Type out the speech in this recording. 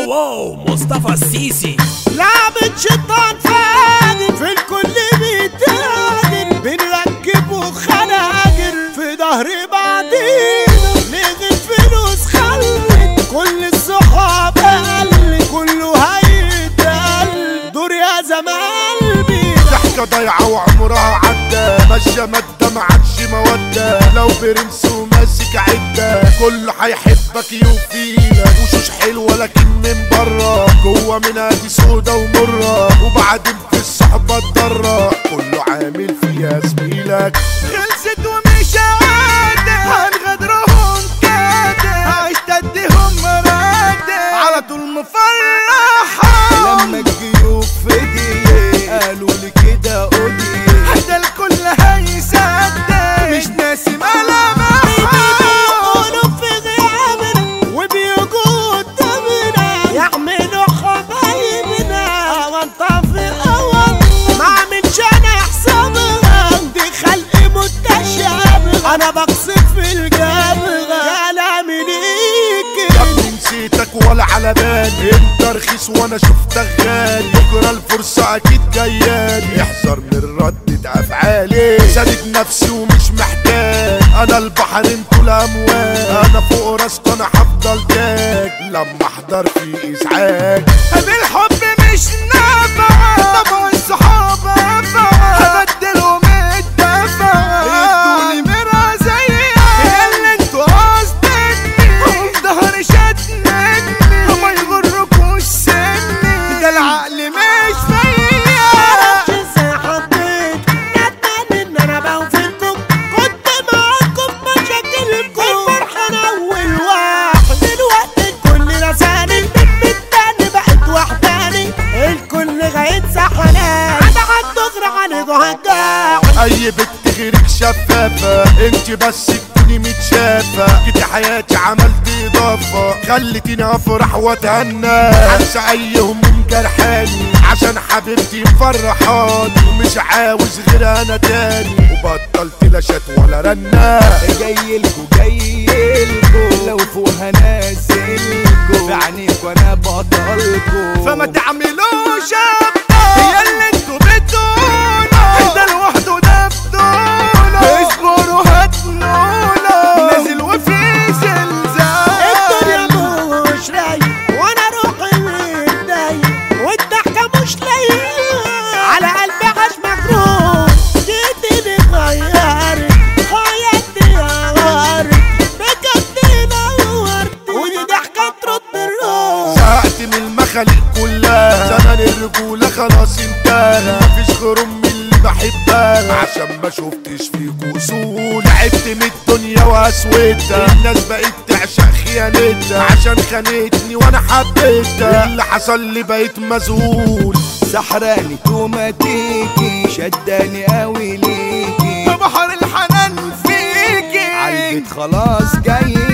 واو واو مصطفى السيسي لعبة شيطان فاجر في الكل بيتاجر بنركبه خناجر في ظهر بعضينا نغي فلوس خلت كل الصحاب قل كله هيتقل دور يا زمان قلبي ضحكة ضايعة وعمرها عدى ماشية مادة ما عادش مودة لو برنس وماسك عدة كله هيحبك يوفيلك وشوش حلوة لكن من برا جوه منها دي سودا ومرة وبعدين في الصحبة الضرة كله عامل فيها زميلك خلصت ومش عادة هنغدرهم كادة هشتدهم مرادة على طول مفرحة لما الجيوب فدي قالوا لي كده قولي ده الكل هيصدق مش ناسي ملامحها بيقولوا في غيابنا وبيجوا قدامنا يعملوا خبايبنا وانطفي اول ما عملش انا حسابها دي خلق متشابه انا بقصد في الجبهة كلامي ليك يا ابني نسيتك ولا على بالي انت رخيص وانا شفتك غالي بكره الفرصه اكيد جايالي احذر من ردة افعالي ساند نفسي ومش محتاج انا البحر انتوا الامواج انا فوق راسك انا هفضل تاج لما احضر في ازعاج بالحب مش نافع طبعا الصحاب انفع هبدلهم الدفع ادوني مرة زيها اللي انتوا قصدني وفي ظهري شدني وما يغركوش سني ده العقل مش فيا معرفش ازاي حبيت ندمان ان انا بوفيكم كنت معاكم في مشاكلكم الفرحة انا اول واحد دلوقتي الكل رساني من التاني بقت وحداني الكل غايت سحنان انا هتغرى عنكوا هجاع اي بنت غيرك شفافة انت بس تكوني متشافة كده حياتي عملت اضافة خلتيني افرح واتهنى انسى اي هموم جرحاني عشان حبيبتي مفرحاني ومش عاوز غير انا تاني وبطلت لا شات ولا رنة جايلكوا جايلكوا لو فوقها نازلكوا بعينيكوا انا بطلكوا فما تعملوش ابطال هي اللي انتوا بتقولوا ده لوحده ده بطولة اصبروا هتنولوا نازل وفي زلزال الدنيا مش رايق وانا روحي متضايق والضحكة مش لايقة على قلبي عاش مجروح جيتني غيرت حياتي غيرت بجد نورت ودي ضحكة ترد الروح زهقت من المخاليق كلها زمن الرجولة خلاص انتهى مفيش غرم من اللي بحبها عشان ما شفتش فيكوا اصول تعبت من الدنيا واسودها الناس بقت تعشق خيانتها عشان خانتني وانا حبيتها اللي حصل لي بقيت مذهول سحراني توماتيكي شداني قوي ليكي بحر الحنان فيكي عالبيت خلاص جاي